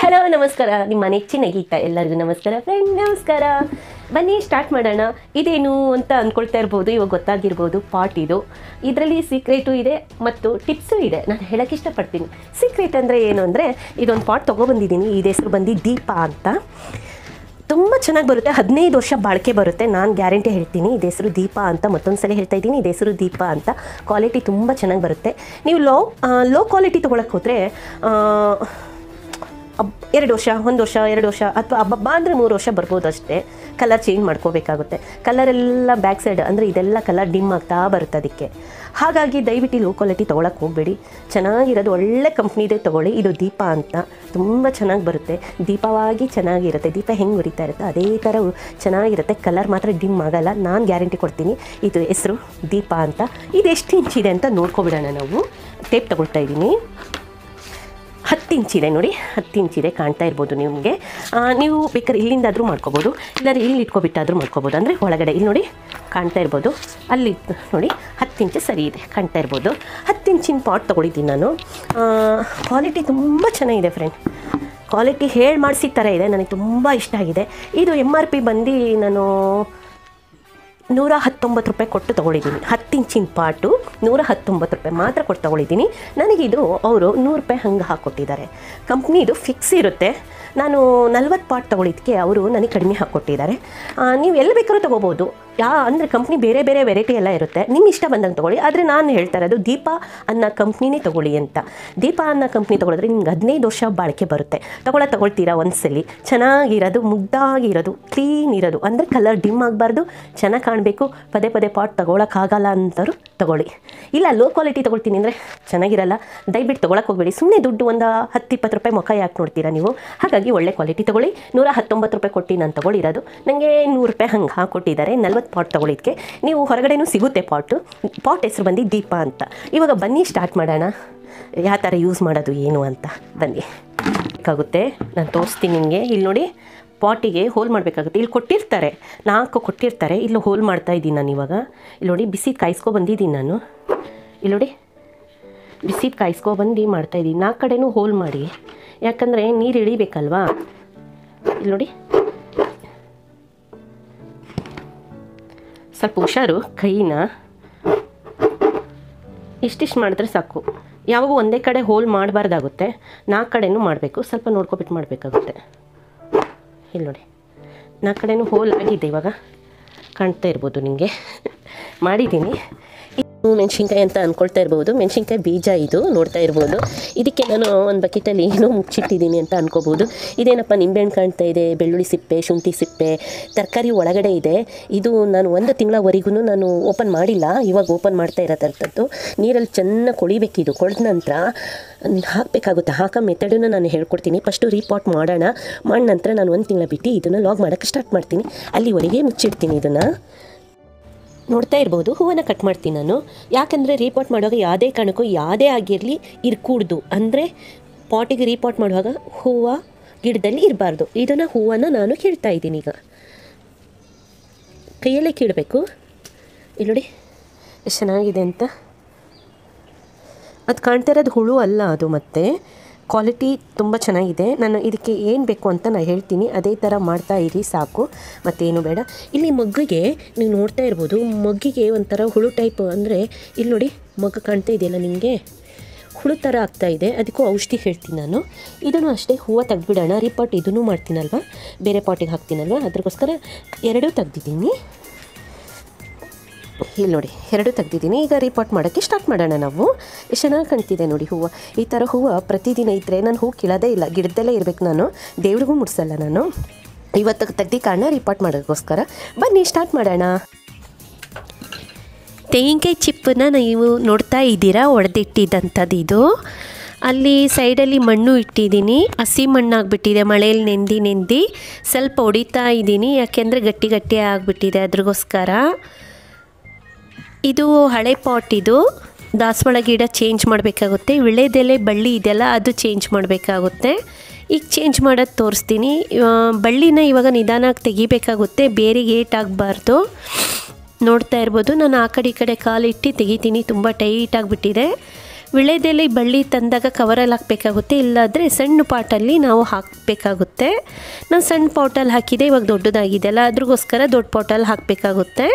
hello ನಮಸ್ಕಾರ ನಿಮ್ಮ ನೆಚ್ಚಿನ ಗೀತ ಎಲ್ಲರಿಗೂ ನಮಸ್ಕಾರ ಫ್ರೆಂಡ್ ನಮಸ್ಕಾರ ಬನ್ನಿ ಸ್ಟಾರ್ಟ್ ಮಾಡೋಣ ಇದೇನು ಅಂತ ಅಂದ್ಕೊಳ್ತಾ ಇರ್ಬೋದು ಇವಾಗ ಗೊತ್ತಾಗಿರ್ಬೋದು ಪಾಟ್ ಇದು ಇದರಲ್ಲಿ ಸೀಕ್ರೆಟು ಇದೆ ಮತ್ತು ಟಿಪ್ಸು ಇದೆ ನಾನು ಹೇಳೋಕ್ಕೆ ಇಷ್ಟಪಡ್ತೀನಿ ಸೀಕ್ರೆಟ್ ಅಂದರೆ ಏನು ಅಂದರೆ ಇದೊಂದು ಪಾಟ್ ತೊಗೊಬಂದಿದ್ದೀನಿ ಇದು ಹೆಸರು ಬಂದು ದೀಪ ಅಂತ ತುಂಬ ಚೆನ್ನಾಗಿ ಬರುತ್ತೆ ಹದಿನೈದು ವರ್ಷ ಬಾಳಿಕೆ ಬರುತ್ತೆ ನಾನು ಗ್ಯಾರಂಟಿ ಹೇಳ್ತೀನಿ ಇದು ಹೆಸರು ದೀಪ ಅಂತ ಮತ್ತೊಂದು ಸಲ ಹೇಳ್ತಾ ಇದ್ದೀನಿ ಇದು ಹೆಸರು ದೀಪ ಅಂತ ಕ್ವಾಲಿಟಿ ತುಂಬ ಚೆನ್ನಾಗಿ ಬರುತ್ತೆ ನೀವು ಲೋ ಲೋ ಕ್ವಾಲಿಟಿ ತೊಗೊಳಕ್ಕೆ ಹೋದರೆ ಅಬ್ ಎರಡು ವರ್ಷ ಒಂದು ವರ್ಷ ಎರಡು ವರ್ಷ ಅಥವಾ ಹಬ್ಬಬ್ಬ ಅಂದರೆ ಮೂರು ವರ್ಷ ಬರ್ಬೋದು ಅಷ್ಟೇ ಕಲರ್ ಚೇಂಜ್ ಮಾಡ್ಕೋಬೇಕಾಗುತ್ತೆ ಕಲರೆಲ್ಲ ಬ್ಯಾಕ್ ಸೈಡ್ ಅಂದರೆ ಇದೆಲ್ಲ ಕಲರ್ ಡಿಮ್ ಆಗ್ತಾ ಬರುತ್ತೆ ಅದಕ್ಕೆ ಹಾಗಾಗಿ ದಯವಿಟ್ಟು ಲೋ ಕ್ವಾಲಿಟಿ ತೊಗೊಳಕ್ಕೆ ಹೋಗಬೇಡಿ ಚೆನ್ನಾಗಿರೋದು ಒಳ್ಳೆ ಕಂಪ್ನಿದೇ ತೊಗೊಳ್ಳಿ ಇದು ದೀಪ ಅಂತ ತುಂಬ ಚೆನ್ನಾಗಿ ಬರುತ್ತೆ ದೀಪವಾಗಿ ಚೆನ್ನಾಗಿರುತ್ತೆ ದೀಪ ಹೆಂಗೆ ಉರಿತಾ ಇರುತ್ತೆ ಅದೇ ಥರ ಉ- ಚೆನ್ನಾಗಿರುತ್ತೆ ಕಲರ್ ಮಾತ್ರ ಡಿಮ್ ಆಗಲ್ಲ ನಾನು ಗ್ಯಾರಂಟಿ ಕೊಡ್ತೀನಿ ಇದು ಹೆಸರು ದೀಪ ಅಂತ ಇದು ಎಷ್ಟು ಇಂಚಿದೆ ಅಂತ ನೋಡ್ಕೊಬಿಡೋಣ ನಾವು ಟೇಪ್ ತಗೊಳ್ತಾ ಇದ್ದೀನಿ ಹತ್ತು ಇಂಚಿದೆ ನೋಡಿ ಹತ್ತು ಇಂಚಿದೆ ಕಾಣ್ತಾ ಇರ್ಬೋದು ನಿಮಗೆ ಆ, ನೀವು ಬೇಕಾದ್ರೆ ಇಲ್ಲಿಂದಾದರೂ ಮಾಡ್ಕೋಬೋದು ಇಲ್ಲಾಂದ್ರೆ ಇಲ್ಲಿ ಇಟ್ಕೊಬಿಟ್ಟಾದರೂ ಮಾಡ್ಕೋಬೋದು ಅಂದರೆ ಒಳಗಡೆ ಇಲ್ಲಿ ನೋಡಿ ಕಾಣ್ತಾ ಇರ್ಬೋದು ಅಲ್ಲಿ ನೋಡಿ ಹತ್ತು ಇಂಚು ಸರಿ ಇದೆ ಕಾಣ್ತಾ ಇರ್ಬೋದು ಹತ್ತು ಇಂಚಿನ ಪಾಟ್ ತೊಗೊಂಡಿದ್ದೀನಿ ನಾನು ಕ್ವಾಲಿಟಿ ತುಂಬ ಚೆನ್ನಾಗಿದೆ ಫ್ರೆಂಡ್ ಕ್ವಾಲಿಟಿ ಹೇಳಿ ಮಾಡಿಸಿದ ಥರ ಇದೆ ನನಗೆ ತುಂಬ ಇಷ್ಟ ಆಗಿದೆ ಇದು ಎಮ್ ಆರ್ ಪಿ ಬಂದು ನಾನು ನೂರ ಹತ್ತೊಂಬತ್ತು ರೂಪಾಯಿ ಕೊಟ್ಟು ತೊಗೊಂಡಿದ್ದೀನಿ ಹತ್ತು ಇಂಚಿನ ಪಾಟು ನೂರ ಹತ್ತೊಂಬತ್ತು ರೂಪಾಯಿ ಮಾತ್ರ ಕೊಟ್ಟು ತೊಗೊಂಡಿದ್ದೀನಿ ನನಗಿದು ಅವರು ನೂರು ರೂಪಾಯಿ ಹಂಗೆ ಹಾಕ್ಕೊಟ್ಟಿದ್ದಾರೆ ಕಂಪ್ನಿದು ಫಿಕ್ಸ್ ಇರುತ್ತೆ ನಾನು ನಲ್ವತ್ತು ಪಾಟ್ ತೊಗೊಳಿದ್ದಕ್ಕೆ ಅವರು ನನಗೆ ಕಡಿಮೆ ಹಾಕ್ಕೊಟ್ಟಿದ್ದಾರೆ ಆ, ನೀವು ಎಲ್ಲಿ ಬೇಕಾದ್ರೂ ತೊಗೋಬೋದು ಯಾ ಅಂದರೆ ಕಂಪ್ನಿ ಬೇರೆ ಬೇರೆ ವೆರೈಟಿ ಎಲ್ಲ ಇರುತ್ತೆ ನಿಮ್ಮ ಇಷ್ಟ ಬಂದಂಗೆ ತೊಗೊಳ್ಳಿ ಆದರೆ ನಾನು ಹೇಳ್ತಾ ಇರೋದು ದೀಪ ಅನ್ನೋ ಕಂಪ್ನಿನೇ ತೊಗೊಳ್ಳಿ ಅಂತ ದೀಪ ಅನ್ನೋ ಕಂಪ್ನಿ ತೊಗೊಳಿದ್ರೆ ನಿಮ್ಗೆ ಹದಿನೈದು ವರ್ಷ ಬಾಳಿಕೆ ಬರುತ್ತೆ ತೊಗೊಳ ತೊಗೊಳ್ತೀರಾ ಒಂದ್ಸಲಿ ಚೆನ್ನಾಗಿರೋದು ಮುಗ್ದಾಗಿರೋದು ಕ್ಲೀನ್ ಇರೋದು ಅಂದರೆ ಕಲರ್ ಡಿಮ್ ಆಗಬಾರ್ದು ಚೆನ್ನಾಗಿ ಕಾಣಬೇಕು ಪದೇ ಪದೇ ಪಾಟ್ ತೊಗೊಳಕ್ಕಾಗಲ್ಲ ಅಂತವ್ರು ತೊಗೊಳ್ಳಿ ಇಲ್ಲ ಲೋ ಕ್ವಾಲಿಟಿ ತೊಗೊಳ್ತೀನಿ ಅಂದರೆ ಚೆನ್ನಾಗಿರಲ್ಲ ದಯವಿಟ್ಟು ತೊಗೊಳಕ್ಕೆ ಹೋಗಬೇಡಿ ಸುಮ್ಮನೆ ದುಡ್ಡು ಒಂದು ಹತ್ತು ಇಪ್ಪತ್ತು ರೂಪಾಯಿ ಮುಖ ಯಾಕೆ ನೋಡ್ತೀರಾ ನೀವು ಹಾಗಾಗಿ ಒಳ್ಳೆ ಕ್ವಾಲಿಟಿ ತೊಗೊಳ್ಳಿ ನೂರ ಹತ್ತೊಂಬತ್ತು ರೂಪಾಯಿ ಕೊಟ್ಟು ನಾನು ತೊಗೊಳಿರೋದು ನನಗೆ ನೂರು ರೂಪಾಯಿ ಹಂಗೆ ಹಾಕ್ಕೊಟ್ಟಿದ್ದಾರೆ ನಲ್ವತ್ತು ಪಾಟ್ ತೊಗೊಳಿದ್ಕೆ ನೀವು ಹೊರಗಡೆನೂ ಸಿಗುತ್ತೆ ಪಾಟು ಪಾಟ್ ಹೆಸರು ಬಂದು ದೀಪ ಅಂತ ಇವಾಗ ಬನ್ನಿ ಸ್ಟಾರ್ಟ್ ಮಾಡೋಣ ಯಾವ ಥರ ಯೂಸ್ ಮಾಡೋದು ಏನು ಅಂತ ಬನ್ನಿ ಬೇಕಾಗುತ್ತೆ ನಾನು ತೋರಿಸ್ತೀನಿ ನಿಮಗೆ ಇಲ್ಲಿ ನೋಡಿ ಪಾಟಿಗೆ ಹೋಲ್ ಮಾಡಬೇಕಾಗುತ್ತೆ ಇಲ್ಲಿ ಕೊಟ್ಟಿರ್ತಾರೆ ನಾಲ್ಕು ಕೊಟ್ಟಿರ್ತಾರೆ ಇಲ್ಲಿ ಹೋಲ್ ಮಾಡ್ತಾ ಇದ್ದೀನಿ ನಾನು ಇವಾಗ ಇಲ್ಲಿ ನೋಡಿ ಬಿಸಿ ಕಾಯಿಸ್ಕೊ ಬಂದಿದ್ದೀನಿ ನಾನು ಇಲ್ಲಿ ನೋಡಿ ಬಿಸಿದು ಕಾಯಿಸ್ಕೊ ಬಂದು ಮಾಡ್ತಾಯಿದ್ದೀನಿ ನಾಲ್ಕು ಕಡೆನೂ ಹೋಲ್ ಮಾಡಿ ಯಾಕಂದರೆ ನೀರು ಇಳಿಬೇಕಲ್ವಾ ಇಲ್ಲಿ ನೋಡಿ ಸ್ವಲ್ಪ ಹುಷಾರು ಕೈನ ಇಷ್ಟಿಷ್ಟು ಮಾಡಿದ್ರೆ ಸಾಕು ಯಾವಾಗ ಒಂದೇ ಕಡೆ ಹೋಲ್ ಮಾಡಬಾರ್ದಾಗುತ್ತೆ ನಾಲ್ಕು ಕಡೆನೂ ಮಾಡಬೇಕು ಸ್ವಲ್ಪ ನೋಡ್ಕೊಬಿಟ್ಟು ಮಾಡಬೇಕಾಗುತ್ತೆ ಇಲ್ಲಿ ನೋಡಿ ನಾಲ್ಕು ಕಡೆನೂ ಹೋಲ್ ಆಗಿದೆ ಇವಾಗ ಕಾಣ್ತಾ ಇರ್ಬೋದು ನಿಮಗೆ ಮಾಡಿದ್ದೀನಿ ಇದು ಮೆಣಸಿನ್ಕಾಯಿ ಅಂತ ಅಂದ್ಕೊಳ್ತಾ ಇರ್ಬೋದು ಮೆಣಸಿನ್ಕಾಯಿ ಬೀಜ ಇದು ನೋಡ್ತಾ ಇರ್ಬೋದು ಇದಕ್ಕೆ ನಾನು ಒಂದು ಬಕೆಟಲ್ಲಿ ಏನೋ ಮುಚ್ಚಿಟ್ಟಿದ್ದೀನಿ ಅಂತ ಅನ್ಕೋಬೋದು ಇದೇನಪ್ಪ ನಿಂಬೆಹಣ್ಣು ಕಾಣ್ತಾ ಇದೆ ಬೆಳ್ಳುಳ್ಳಿ ಸಿಪ್ಪೆ ಶುಂಠಿ ಸಿಪ್ಪೆ ತರಕಾರಿ ಒಳಗಡೆ ಇದೆ ಇದು ನಾನು ಒಂದು ತಿಂಗಳವರೆಗೂ ನಾನು ಓಪನ್ ಮಾಡಿಲ್ಲ ಇವಾಗ ಓಪನ್ ಮಾಡ್ತಾ ಇರೋದಂಥದ್ದು ನೀರಲ್ಲಿ ಚೆನ್ನಾಗಿ ಕೊಳಿಬೇಕಿದು ಕೊಳೆದ ನಂತರ ಹಾಕಬೇಕಾಗುತ್ತೆ ಹಾಕೋ ಮೆಥಡನ್ನು ನಾನು ಹೇಳ್ಕೊಡ್ತೀನಿ ಫಸ್ಟು ರೀಪಾಟ್ ಮಾಡೋಣ ಮಾಡಿ ನಂತರ ನಾನು ಒಂದು ತಿಂಗಳ ಬಿಟ್ಟು ಇದನ್ನು ಲಾಗ್ ಮಾಡೋಕ್ಕೆ ಸ್ಟಾರ್ಟ್ ಮಾಡ್ತೀನಿ ಅಲ್ಲಿವರೆಗೆ ಮುಚ್ಚಿಡ್ತೀನಿ ಇದನ್ನು ನೋಡ್ತಾ ಇರ್ಬೋದು ಹೂವನ್ನು ಕಟ್ ಮಾಡ್ತೀನಿ ನಾನು ಯಾಕಂದರೆ ರೀಪಾಟ್ ಮಾಡುವಾಗ ಯಾವುದೇ ಕಾರಣಕ್ಕೂ ಯಾವುದೇ ಆಗಿರಲಿ ಇರ್ಕೂಡ್ದು ಅಂದರೆ ಪಾಟಿಗೆ ರೀಪಾಟ್ ಮಾಡುವಾಗ ಹೂವು ಗಿಡದಲ್ಲಿ ಇರಬಾರ್ದು ಇದನ್ನು ಹೂವನ್ನು ನಾನು ಕೀಳ್ತಾ ಇದ್ದೀನಿ ಈಗ ಕೈಯಲ್ಲೇ ಕೀಳಬೇಕು ಇಲ್ಲಿ ನೋಡಿ ಎಷ್ಟು ಚೆನ್ನಾಗಿದೆ ಅಂತ ಅದು ಕಾಣ್ತಾ ಇರೋದು ಹುಳು ಅಲ್ಲ ಅದು ಮತ್ತೆ ಕ್ವಾಲಿಟಿ ತುಂಬ ಚೆನ್ನಾಗಿದೆ ನಾನು ಇದಕ್ಕೆ ಏನು ಬೇಕು ಅಂತ ನಾನು ಹೇಳ್ತೀನಿ ಅದೇ ಥರ ಮಾಡ್ತಾ ಇರಿ ಸಾಕು ಮತ್ತೇನು ಬೇಡ ಇಲ್ಲಿ ಮಗ್ಗಿಗೆ ನೀವು ನೋಡ್ತಾ ಇರ್ಬೋದು ಮಗ್ಗಿಗೆ ಒಂಥರ ಹುಳು ಟೈಪ್ ಅಂದರೆ ಇಲ್ಲಿ ನೋಡಿ ಮಗ್ಗು ಕಾಣ್ತಾ ಇದೆಯಲ್ಲ ನಿಮಗೆ ಹುಳು ಥರ ಆಗ್ತಾ ಇದೆ ಅದಕ್ಕೂ ಔಷಧಿ ಹೇಳ್ತೀನಿ ನಾನು ಇದನ್ನು ಅಷ್ಟೇ ಹೂವು ತೆಗ್ದುಬಿಡೋಣ ರಿಪಾಟ್ ಇದನ್ನು ಮಾಡ್ತೀನಲ್ವ ಬೇರೆ ಪಾಟಿಗೆ ಹಾಕ್ತೀನಲ್ವ ಅದಕ್ಕೋಸ್ಕರ ಎರಡೂ ತೆಗ್ದಿದ್ದೀನಿ ಇಲ್ಲಿ ನೋಡಿ ಎರಡು ತೆಗ್ದಿದ್ದೀನಿ ಈಗ ರೀಪಾಟ್ ಮಾಡೋಕ್ಕೆ ಸ್ಟಾರ್ಟ್ ಮಾಡೋಣ ನಾವು ಎಷ್ಟು ಚೆನ್ನಾಗಿ ಕಾಣ್ತಿದೆ ನೋಡಿ ಹೂವು ಈ ಥರ ಹೂವು ಪ್ರತಿದಿನ ಇದ್ದರೆ ನಾನು ಹೂ ಕೀಳೋದೇ ಇಲ್ಲ ಗಿಡದಲ್ಲೇ ಇರಬೇಕು ನಾನು ದೇವ್ರಿಗೂ ಮುಡ್ಸಲ್ಲ ನಾನು ಇವತ್ತು ತೆಗ್ದು ಕಾರಣ ರೀಪಾಟ್ ಮಾಡೋಕ್ಕೋಸ್ಕರ ಬನ್ನಿ ಸ್ಟಾರ್ಟ್ ಮಾಡೋಣ ತೆಂಗಿನಕಾಯಿ ಚಿಪ್ಪನ್ನ ನೀವು ನೋಡ್ತಾ ಇದ್ದೀರಾ ಒಡೆದಿಟ್ಟಿದ್ದಂಥದ್ದು ಇದು ಅಲ್ಲಿ ಸೈಡಲ್ಲಿ ಮಣ್ಣು ಇಟ್ಟಿದ್ದೀನಿ ಹಸಿ ಮಣ್ಣಾಗ್ಬಿಟ್ಟಿದೆ ಮಳೆಯಲ್ಲಿ ನೆಂದಿ ನೆಂದಿ ಸ್ವಲ್ಪ ಹೊಡಿತಾ ಇದ್ದೀನಿ ಯಾಕೆಂದರೆ ಗಟ್ಟಿ ಗಟ್ಟಿ ಆಗಿಬಿಟ್ಟಿದೆ ಅದ್ರಗೋಸ್ಕರ ಇದು ಹಳೆ ಪಾಟ್ ಇದು ದಾಸವಾಳ ಗಿಡ ಚೇಂಜ್ ಮಾಡಬೇಕಾಗುತ್ತೆ ವಿಳೆದೆಲೆ ಬಳ್ಳಿ ಇದೆಲ್ಲ ಅದು ಚೇಂಜ್ ಮಾಡಬೇಕಾಗುತ್ತೆ ಈಗ ಚೇಂಜ್ ಮಾಡೋದು ತೋರಿಸ್ತೀನಿ ಆ, ಬಳ್ಳಿನ ಇವಾಗ ನಿಧಾನಕ್ಕೆ ತೆಗಿಬೇಕಾಗುತ್ತೆ ಬೇರಿಗೆ ಏಟ್ ಆಗಬಾರ್ದು ನೋಡ್ತಾ ಇರ್ಬೋದು ನಾನು ಆ ಕಡೆ ಈ ಕಡೆ ಕಾಲಿಟ್ಟು ತೆಗಿತೀನಿ ತುಂಬ ಟೈಟ್ ಆಗಿಬಿಟ್ಟಿದೆ ವಿಳೆದೆಲೆ ಬಳ್ಳಿ ತಂದಾಗ ಕವರಲ್ಲಿ ಹಾಕಬೇಕಾಗುತ್ತೆ ಇಲ್ಲಾಂದರೆ ಸಣ್ಣ ಪಾಟಲ್ಲಿ ನಾವು ಹಾಕಬೇಕಾಗುತ್ತೆ ನಾನು ಸಣ್ಣ ಪಾಟಲ್ಲಿ ಹಾಕಿದೆ ಇವಾಗ ದೊಡ್ಡದಾಗಿದೆ ಅಲ್ಲ ಅದ್ರಗೋಸ್ಕರ ದೊಡ್ಡ ಪಾಟಲ್ಲಿ ಹಾಕಬೇಕಾಗುತ್ತೆ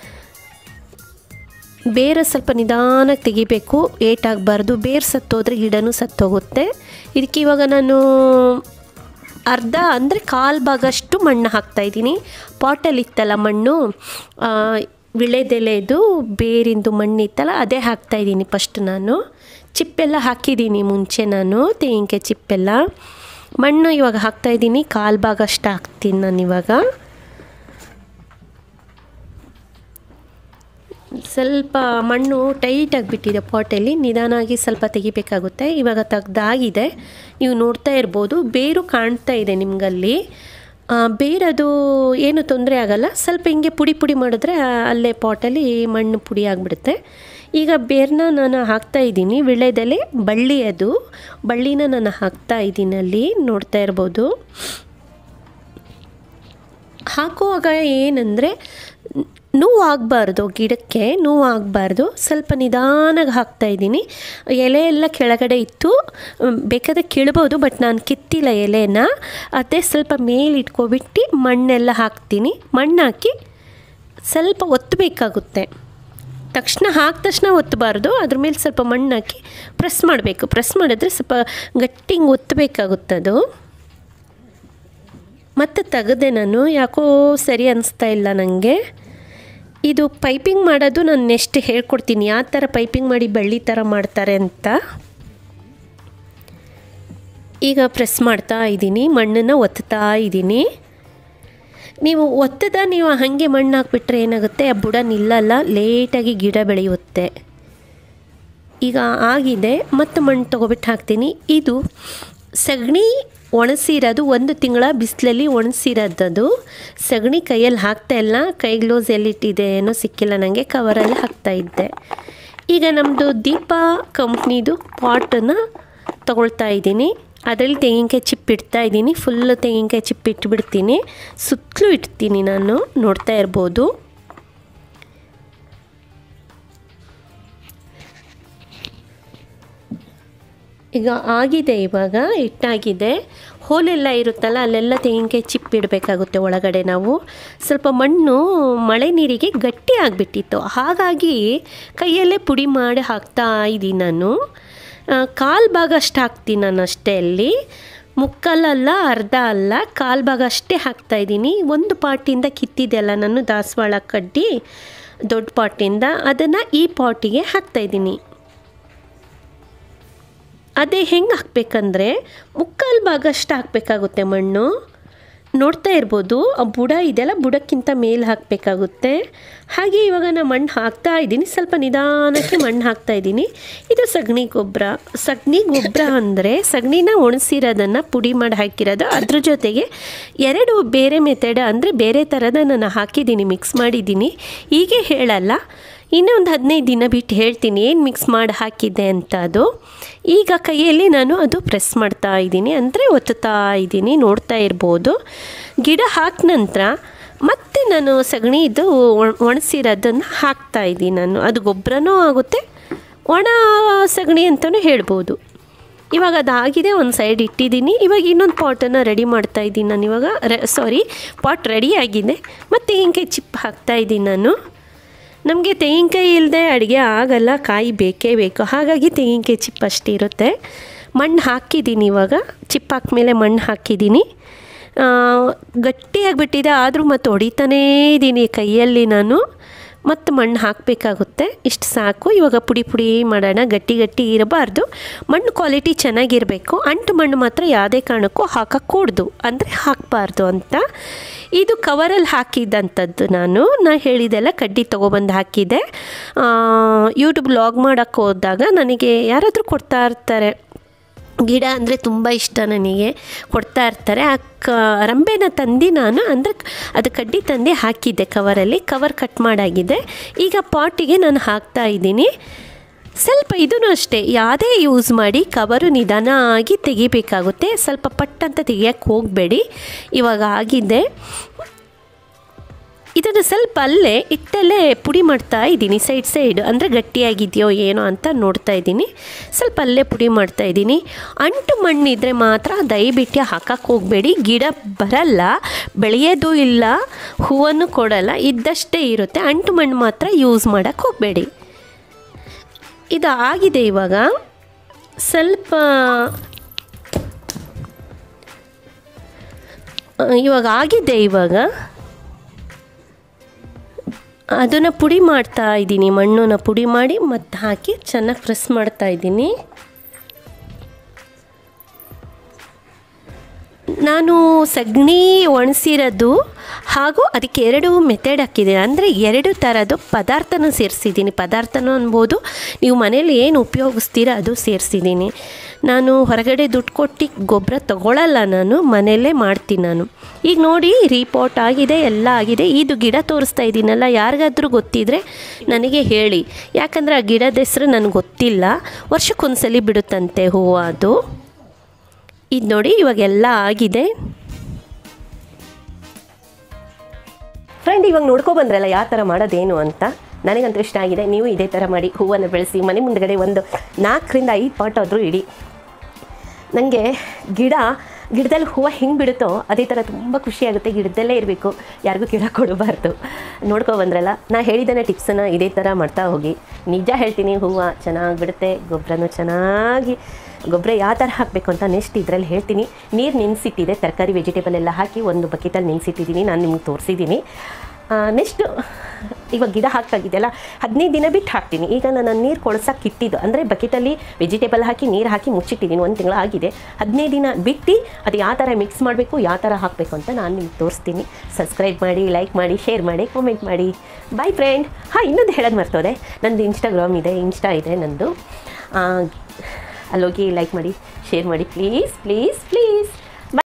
ಬೇರೆ ಸ್ವಲ್ಪ ನಿಧಾನಕ್ಕೆ ತೆಗಿಬೇಕು ಏಟಾಗಬಾರ್ದು ಬೇರು ಸತ್ತೋದ್ರೆ ಗಿಡನೂ ಸತ್ತೋಗುತ್ತೆ ಇದಕ್ಕೆ ಇವಾಗ ನಾನು ಅರ್ಧ ಅಂದರೆ ಕಾಲು ಭಾಗಷ್ಟು ಮಣ್ಣು ಹಾಕ್ತಾಯಿದ್ದೀನಿ ಪಾಟಲ್ಲಿ ಇತ್ತಲ್ಲ ಮಣ್ಣು ಆ, ವಿಳೆದೆಲೆದು ಬೇರಿಂದು ಮಣ್ಣು ಇತ್ತಲ್ಲ ಅದೇ ಹಾಕ್ತಾಯಿದ್ದೀನಿ ಫಸ್ಟ್ ನಾನು ಚಿಪ್ಪೆಲ್ಲ ಹಾಕಿದ್ದೀನಿ ಮುಂಚೆ ನಾನು ತೆಂಗಿನಕಾಯಿ ಚಿಪ್ಪೆಲ್ಲ ಮಣ್ಣು ಇವಾಗ ಹಾಕ್ತಾಯಿದ್ದೀನಿ ಕಾಲು ಭಾಗ ಅಷ್ಟು ಹಾಕ್ತೀನಿ ನಾನು ಇವಾಗ ಸ್ವಲ್ಪ ಮಣ್ಣು ಟೈಟಾಗಿ ಬಿಟ್ಟಿದೆ ಪಾಟಲ್ಲಿ ನಿಧಾನವಾಗಿ ಸ್ವಲ್ಪ ತೆಗಿಬೇಕಾಗುತ್ತೆ ಇವಾಗ ತೆಗ್ದಾಗಿದೆ ನೀವು ನೋಡ್ತಾ ಇರ್ಬೋದು ಬೇರು ಕಾಣ್ತಾ ಇದೆ ನಿಮಗಲ್ಲಿ ಬೇರದು ಏನು ತೊಂದರೆ ಆಗಲ್ಲ ಸ್ವಲ್ಪ ಹಿಂಗೆ ಪುಡಿ ಪುಡಿ ಮಾಡಿದ್ರೆ ಅಲ್ಲೇ ಪಾಟಲ್ಲಿ ಮಣ್ಣು ಪುಡಿ ಆಗಿಬಿಡುತ್ತೆ ಈಗ ಬೇರನ್ನ ನಾನು ಹಾಕ್ತಾ ಇದ್ದೀನಿ ವಿಳೆದೆಲೆ ಬಳ್ಳಿ ಅದು ಬಳ್ಳಿನ ನಾನು ಹಾಕ್ತಾ ಇದ್ದೀನಿ ಅಲ್ಲಿ ನೋಡ್ತಾ ಇರ್ಬೋದು ಹಾಕುವಾಗ ಏನಂದರೆ ನೋವು ಆಗಬಾರ್ದು ಗಿಡಕ್ಕೆ ನೋವು ಆಗಬಾರ್ದು ಸ್ವಲ್ಪ ನಿಧಾನಾಗಿ ಹಾಕ್ತಾ ಇದ್ದೀನಿ ಎಲೆ ಎಲ್ಲ ಕೆಳಗಡೆ ಇತ್ತು ಮ್, ಬೇಕಾದ್ರೆ ಕೀಳ್ಬೋದು ಬಟ್ ನಾನು ಕಿತ್ತಿಲ್ಲ ಎಲೆನ ಅದೇ ಸ್ವಲ್ಪ ಮೇಲೆ ಇಟ್ಕೊಬಿಟ್ಟು ಮಣ್ಣೆಲ್ಲ ಹಾಕ್ತೀನಿ ಮಣ್ಣು ಹಾಕಿ ಸ್ವಲ್ಪ ಒತ್ತಬೇಕಾಗುತ್ತೆ ತಕ್ಷಣ ಹಾಕಿದ ತಕ್ಷಣ ಒತ್ತಬಾರ್ದು ಅದ್ರ ಮೇಲೆ ಸ್ವಲ್ಪ ಮಣ್ಣು ಹಾಕಿ ಪ್ರೆಸ್ ಮಾಡಬೇಕು ಪ್ರೆಸ್ ಮಾಡಿದ್ರೆ ಸ್ವಲ್ಪ ಗಟ್ಟಿ ಹಿಂಗೆ ಒತ್ತಬೇಕಾಗುತ್ತೆ ಅದು ಮತ್ತೆ ತೆಗೆದೆ ನಾನು ಯಾಕೋ ಸರಿ ಅನಿಸ್ತಾ ಇಲ್ಲ ನನಗೆ ಇದು ಪೈಪಿಂಗ್ ಮಾಡೋದು ನಾನು ನೆಕ್ಸ್ಟ್ ಹೇಳ್ಕೊಡ್ತೀನಿ ಯಾವ ಥರ ಪೈಪಿಂಗ್ ಮಾಡಿ ಬಳ್ಳಿ ಥರ ಮಾಡ್ತಾರೆ ಅಂತ ಈಗ ಪ್ರೆಸ್ ಮಾಡ್ತಾ ಇದ್ದೀನಿ ಮಣ್ಣನ್ನು ಒತ್ತಾ ಇದ್ದೀನಿ ನೀವು ಒತ್ತದ ನೀವು ಹಾಗೆ ಮಣ್ಣು ಹಾಕ್ಬಿಟ್ರೆ ಏನಾಗುತ್ತೆ ಆ ಬುಡ ನಿಲ್ಲಲ್ಲ ಲೇಟಾಗಿ ಗಿಡ ಬೆಳೆಯುತ್ತೆ ಈಗ ಆಗಿದೆ ಮತ್ತು ಮಣ್ಣು ತೊಗೊಬಿಟ್ಟು ಹಾಕ್ತೀನಿ ಇದು ಸಗಣಿ ಒಣಸಿರೋದು ಒಂದು ತಿಂಗಳ ಬಿಸಿಲಲ್ಲಿ ಒಣಸಿರೋದದು ಸಗಣಿ ಕೈಯಲ್ಲಿ ಹಾಕ್ತಾ ಇಲ್ಲ ಕೈ ಗ್ಲೌಸ್ ಎಲ್ಲಿಟ್ಟಿದೆ ಏನೋ ಸಿಕ್ಕಿಲ್ಲ ನನಗೆ ಕವರಲ್ಲಿ ಹಾಕ್ತಾ ಇದ್ದೆ ಈಗ ನಮ್ಮದು ದೀಪ ಕಂಪ್ನಿದು ಪಾಟನ್ನು ತಗೊಳ್ತಾ ಇದ್ದೀನಿ ಅದರಲ್ಲಿ ತೆಂಗಿನಕಾಯಿ ಚಿಪ್ ಇಡ್ತಾ ಇದ್ದೀನಿ ಫುಲ್ಲು ತೆಂಗಿನಕಾಯಿ ಚಿಪ್ ಇಟ್ಬಿಡ್ತೀನಿ ಸುತ್ತಲೂ ಇಡ್ತೀನಿ ನಾನು ನೋಡ್ತಾ ಇರ್ಬೋದು ಈಗ ಆಗಿದೆ ಇವಾಗ ಹಿಟ್ಟಾಗಿದೆ ಹೋಲೆಲ್ಲ ಇರುತ್ತಲ್ಲ ಅಲ್ಲೆಲ್ಲ ತೆಂಗಿನಕಾಯಿ ಚಿಪ್ ಇಡಬೇಕಾಗುತ್ತೆ ಒಳಗಡೆ ನಾವು ಸ್ವಲ್ಪ ಮಣ್ಣು ಮಳೆ ನೀರಿಗೆ ಗಟ್ಟಿ ಆಗಿಬಿಟ್ಟಿತ್ತು ಹಾಗಾಗಿ ಕೈಯಲ್ಲೇ ಪುಡಿ ಮಾಡಿ ಹಾಕ್ತಾ ಇದ್ದೀನಿ ನಾನು ಕಾಲು ಭಾಗ ಅಷ್ಟು ಹಾಕ್ತೀನಿ ನಾನು ಅಷ್ಟೇ ಅಲ್ಲಿ ಮುಕ್ಕಲಲ್ಲ ಅರ್ಧ ಅಲ್ಲ ಕಾಲು ಭಾಗ ಅಷ್ಟೇ ಹಾಕ್ತಾ ಇದ್ದೀನಿ ಒಂದು ಪಾಟಿಂದ ಕಿತ್ತಿದೆಲ್ಲ ನಾನು ದಾಸವಾಳ ಕಡ್ಡಿ ದೊಡ್ಡ ಪಾಟಿಂದ ಅದನ್ನು ಈ ಪಾಟಿಗೆ ಹಾಕ್ತಾಯಿದ್ದೀನಿ ಅದೇ ಹೆಂಗೆ ಹಾಕಬೇಕಂದ್ರೆ ಮುಕ್ಕಾಲು ಭಾಗ ಅಷ್ಟು ಹಾಕಬೇಕಾಗುತ್ತೆ ಮಣ್ಣು ನೋಡ್ತಾ ಇರ್ಬೋದು ಆ ಬುಡ ಇದೆಲ್ಲ ಬುಡಕ್ಕಿಂತ ಮೇಲೆ ಹಾಕಬೇಕಾಗುತ್ತೆ ಹಾಗೆ ಇವಾಗ ನಾನು ಮಣ್ಣು ಹಾಕ್ತಾ ಇದ್ದೀನಿ ಸ್ವಲ್ಪ ನಿಧಾನಕ್ಕೆ ಮಣ್ಣು ಹಾಕ್ತಾ ಇದ್ದೀನಿ ಇದು ಸಗಣಿ ಗೊಬ್ಬರ ಸಗಣಿ ಗೊಬ್ಬರ ಅಂದರೆ ಸಗಣಿನ ಒಣಸಿರೋದನ್ನು ಪುಡಿ ಮಾಡಿ ಹಾಕಿರೋದು ಅದ್ರ ಜೊತೆಗೆ ಎರಡು ಬೇರೆ ಮೆಥಡ್ ಅಂದರೆ ಬೇರೆ ಥರದ ನಾನು ಹಾಕಿದ್ದೀನಿ ಮಿಕ್ಸ್ ಮಾಡಿದ್ದೀನಿ ಹೀಗೆ ಹೇಳಲ್ಲ ಇನ್ನೂ ಒಂದು ಹದಿನೈದು ದಿನ ಬಿಟ್ಟು ಹೇಳ್ತೀನಿ ಏನು ಮಿಕ್ಸ್ ಮಾಡಿ ಹಾಕಿದ್ದೆ ಅಂತ ಅದು ಈಗ ಕೈಯಲ್ಲಿ ನಾನು ಅದು ಪ್ರೆಸ್ ಮಾಡ್ತಾ ಇದ್ದೀನಿ ಅಂದರೆ ಒತ್ತುತ್ತಾ ಇದ್ದೀನಿ ನೋಡ್ತಾ ಇರ್ಬೋದು ಗಿಡ ಹಾಕ ನಂತರ ಮತ್ತೆ ನಾನು ಸಗಣಿ ಇದು ಒಣಸಿರೋದನ್ನು ಹಾಕ್ತಾ ಇದ್ದೀನಿ ನಾನು ಅದು ಗೊಬ್ಬರನೂ ಆಗುತ್ತೆ ಒಣ ಸಗಣಿ ಅಂತಲೂ ಹೇಳ್ಬೋದು ಇವಾಗ ಅದಾಗಿದೆ ಒಂದು ಸೈಡ್ ಇಟ್ಟಿದ್ದೀನಿ ಇವಾಗ ಇನ್ನೊಂದು ಪಾಟನ್ನು ರೆಡಿ ಮಾಡ್ತಾ ಇದ್ದೀನಿ ನಾನು ಇವಾಗ ರೆ ಸಾರಿ ಪಾಟ್ ರೆಡಿ ಆಗಿದೆ ಮತ್ತು ತೆಂಗಿನಕಾಯಿ ಚಿಪ್ ಹಾಕ್ತಾ ಇದ್ದೀನಿ ನಾನು ನಮಗೆ ತೆಂಗಿನಕಾಯಿ ಇಲ್ಲದೆ ಅಡುಗೆ ಆಗಲ್ಲ ಕಾಯಿ ಬೇಕೇ ಬೇಕು ಹಾಗಾಗಿ ತೆಂಗಿನಕಾಯಿ ಚಿಪ್ ಅಷ್ಟೇ ಇರುತ್ತೆ ಮಣ್ಣು ಹಾಕಿದ್ದೀನಿ ಇವಾಗ ಚಿಪ್ ಹಾಕ್ಮೇಲೆ ಮಣ್ಣು ಹಾಕಿದ್ದೀನಿ ಗಟ್ಟಿಯಾಗಿಬಿಟ್ಟಿದೆ ಆದರೂ ಮತ್ತು ಹೊಡಿತಾನೇ ಇದ್ದೀನಿ ಕೈಯಲ್ಲಿ ನಾನು ಮತ್ತು ಮಣ್ಣು ಹಾಕಬೇಕಾಗುತ್ತೆ ಇಷ್ಟು ಸಾಕು ಇವಾಗ ಪುಡಿ ಪುಡಿ ಮಾಡೋಣ ಗಟ್ಟಿ ಗಟ್ಟಿ ಇರಬಾರ್ದು ಮಣ್ಣು ಕ್ವಾಲಿಟಿ ಚೆನ್ನಾಗಿರಬೇಕು ಅಂಟು ಮಣ್ಣು ಮಾತ್ರ ಯಾವುದೇ ಕಾರಣಕ್ಕೂ ಹಾಕக்கூಡ್ದು ಅಂದರೆ ಹಾಕಬಾರ್ದು ಅಂತ ಇದು ಕವರಲ್ಲಿ ಹಾಕಿದ್ದಂಥದ್ದು ನಾನು ನಾ ಹೇಳಿದೆಲ್ಲ ಕಡ್ಡಿ ತೊಗೊಬಂದು ಹಾಕಿದ್ದೆ ಯೂಟ್ಯೂಬ್ ಲಾಗ್ ಮಾಡೋಕ್ಕೆ ಹೋದಾಗ ನನಗೆ ಯಾರಾದರೂ ಕೊಡ್ತಾ ಇರ್ತಾರೆ ಗಿಡ ಅಂದರೆ ತುಂಬ ಇಷ್ಟ ನನಗೆ ಕೊಡ್ತಾ ಇರ್ತಾರೆ ಆ ಕ ರಂಬೆನ ತಂದು ನಾನು ಅಂದರೆ ಅದು ಕಡ್ಡಿ ತಂದು ಹಾಕಿದ್ದೆ ಕವರಲ್ಲಿ ಕವರ್ ಕಟ್ ಮಾಡಾಗಿದೆ ಈಗ ಪಾಟಿಗೆ ನಾನು ಹಾಕ್ತಾ ಇದ್ದೀನಿ ಸ್ವಲ್ಪ ಇದೂ ಅಷ್ಟೇ ಯಾವುದೇ ಯೂಸ್ ಮಾಡಿ ಕವರು ನಿಧಾನವಾಗಿ ತೆಗಿಬೇಕಾಗುತ್ತೆ ಸ್ವಲ್ಪ ಪಟ್ಟಂತ ತೆಗಿಯೋಕ್ಕೆ ಹೋಗಬೇಡಿ ಇವಾಗ ಆಗಿದೆ ಇದನ್ನು ಸ್ವಲ್ಪ ಅಲ್ಲೇ ಇಟ್ಟಲ್ಲೇ ಪುಡಿ ಮಾಡ್ತಾ ಇದ್ದೀನಿ ಸೈಡ್ ಸೈಡ್ ಅಂದರೆ ಗಟ್ಟಿಯಾಗಿದೆಯೋ ಏನೋ ಅಂತ ನೋಡ್ತಾ ಇದ್ದೀನಿ ಸ್ವಲ್ಪ ಅಲ್ಲೇ ಪುಡಿ ಮಾಡ್ತಾ ಇದ್ದೀನಿ ಅಂಟು ಮಣ್ಣಿದ್ರೆ ಮಾತ್ರ ದಯವಿಟ್ಟು ಹಾಕಕ್ಕೆ ಹೋಗಬೇಡಿ ಗಿಡ ಬರಲ್ಲ ಬೆಳೆಯೋದು ಇಲ್ಲ ಹೂವನ್ನು ಕೊಡಲ್ಲ ಇದ್ದಷ್ಟೇ ಇರುತ್ತೆ ಅಂಟು ಮಣ್ಣು ಮಾತ್ರ ಯೂಸ್ ಮಾಡೋಕ್ಕೆ ಹೋಗಬೇಡಿ ಇದು ಆಗಿದೆ ಇವಾಗ ಸ್ವಲ್ಪ ಆ, ಇವಾಗ ಆಗಿದೆ ಇವಾಗ ಅದನ್ನು ಪುಡಿ ಮಾಡ್ತಾ ಇದ್ದೀನಿ ಮಣ್ಣನ್ನ ಪುಡಿ ಮಾಡಿ ಮತ್ತೆ ಹಾಕಿ ಚೆನ್ನಾಗಿ ಪ್ರೆಸ್ ಮಾಡ್ತಾ ಇದ್ದೀನಿ ನಾನು ಸಗಣಿ ಒಣಸಿರೋದು ಹಾಗೂ ಅದಕ್ಕೆ ಎರಡು ಮೆಥಡ್ ಹಾಕಿದ್ದೀನಿ ಅಂದರೆ ಎರಡು ಥರದ್ದು ಪದಾರ್ಥನ ಸೇರಿಸಿದ್ದೀನಿ ಪದಾರ್ಥನೂ ಅನ್ಬೋದು ನೀವು ಮನೇಲಿ ಏನು ಉಪಯೋಗಿಸ್ತೀರ ಅದು ಸೇರಿಸಿದ್ದೀನಿ ನಾನು ಹೊರಗಡೆ ದುಡ್ಡು ಕೊಟ್ಟು ಗೊಬ್ಬರ ತಗೊಳ್ಳಲ್ಲ ನಾನು ಮನೆಯಲ್ಲೇ ಮಾಡ್ತೀನಿ ನಾನು ಈಗ ನೋಡಿ ರೀಪೋರ್ಟ್ ಆಗಿದೆ ಎಲ್ಲ ಆಗಿದೆ ಇದು ಗಿಡ ತೋರಿಸ್ತಾ ಇದ್ದೀನಲ್ಲ ಯಾರಿಗಾದ್ರೂ ಗೊತ್ತಿದ್ರೆ ನನಗೆ ಹೇಳಿ ಯಾಕಂದರೆ ಆ ಗಿಡದ ಹೆಸರು ನನಗೆ ಗೊತ್ತಿಲ್ಲ ವರ್ಷಕ್ಕೊಂದ್ಸಲಿ ಬಿಡುತ್ತಂತೆ ಹೂವು ಅದು ಇದು ನೋಡಿ ಇವಾಗೆಲ್ಲ ಆಗಿದೆ ಫ್ರೆಂಡ್ ಇವಾಗ ನೋಡ್ಕೊ ಬಂದ್ರಲ್ಲ ಯಾವ ಥರ ಮಾಡೋದೇನು ಅಂತ ನನಗಂತೂ ಇಷ್ಟ ಆಗಿದೆ ನೀವು ಇದೇ ಥರ ಮಾಡಿ ಹೂವನ್ನು ಬೆಳೆಸಿ ಮನೆ ಮುಂದ್ಗಡೆ ಒಂದು ನಾಲ್ಕರಿಂದ ಐದು ಪಾಟ್ ಆದರೂ ಇಡಿ ನನಗೆ ಗಿಡ ಗಿಡದಲ್ಲಿ ಹೂವು ಹೆಂಗೆ ಬಿಡುತ್ತೋ ಅದೇ ಥರ ತುಂಬ ಖುಷಿಯಾಗುತ್ತೆ ಗಿಡದಲ್ಲೇ ಇರಬೇಕು ಯಾರಿಗೂ ಗಿಡ ಕೊಡಬಾರ್ದು ನೋಡ್ಕೊ ಬಂದ್ರಲ್ಲ ನಾ ಹೇಳಿದ್ದೇನೆ ಟಿಪ್ಸನ್ನು ಇದೇ ಥರ ಮಾಡ್ತಾ ಹೋಗಿ ನಿಜ ಹೇಳ್ತೀನಿ ಹೂವು ಚೆನ್ನಾಗಿ ಬಿಡುತ್ತೆ ಗೊಬ್ಬರನೂ ಚೆನ್ನಾಗಿ ಗೊಬ್ಬರ ಯಾವ ಥರ ಹಾಕಬೇಕು ಅಂತ ನೆಕ್ಸ್ಟ್ ಇದರಲ್ಲಿ ಹೇಳ್ತೀನಿ ನೀರು ನೆನೆಸಿಟ್ಟಿದೆ ತರಕಾರಿ ವೆಜಿಟೇಬಲ್ ಎಲ್ಲ ಹಾಕಿ ಒಂದು ಬಕೆಟಲ್ಲಿ ನೆನೆಸಿಟ್ಟಿದ್ದೀನಿ ನಾನು ನಿಮ್ಗೆ ತೋರಿಸಿದ್ದೀನಿ ನೆಕ್ಸ್ಟ್ ಇವಾಗ ಗಿಡ ಹಾಕಾಗಿದೆಯಲ್ಲ ಹದಿನೈದು ದಿನ ಬಿಟ್ಟು ಹಾಕ್ತೀನಿ ಈಗ ನಾನು ನೀರು ಕೊಳ್ಸಕ್ಕೆ ಇಟ್ಟಿದ್ದು ಅಂದರೆ ಬಕೆಟಲ್ಲಿ ವೆಜಿಟೇಬಲ್ ಹಾಕಿ ನೀರು ಹಾಕಿ ಮುಚ್ಚಿಟ್ಟಿದ್ದೀನಿ ಒಂದು ತಿಂಗಳು ಆಗಿದೆ ಹದಿನೈದು ದಿನ ಬಿಟ್ಟು ಅದು ಯಾವ ಥರ ಮಿಕ್ಸ್ ಮಾಡಬೇಕು ಯಾವ ಥರ ಹಾಕಬೇಕು ಅಂತ ನಾನು ನಿಮ್ಗೆ ತೋರಿಸ್ತೀನಿ ಸಬ್ಸ್ಕ್ರೈಬ್ ಮಾಡಿ ಲೈಕ್ ಮಾಡಿ ಶೇರ್ ಮಾಡಿ ಕಾಮೆಂಟ್ ಮಾಡಿ ಬಾಯ್ ಫ್ರೆಂಡ್ ಹಾಂ ಇನ್ನೊಂದು ಹೇಳೋದು ಮರ್ತೋದೆ ನಂದು ಇನ್ಸ್ಟಾಗ್ರಾಮ್ ಇದೆ ಇನ್ಸ್ಟಾ ಇದೆ ನಂದು ಆ, ಅಲ್ಲೋಗಿ ಲೈಕ್ ಮಾಡಿ ಶೇರ್ ಮಾಡಿ ಪ್ಲೀಸ್ ಪ್ಲೀಸ್ ಪ್ಲೀಸ್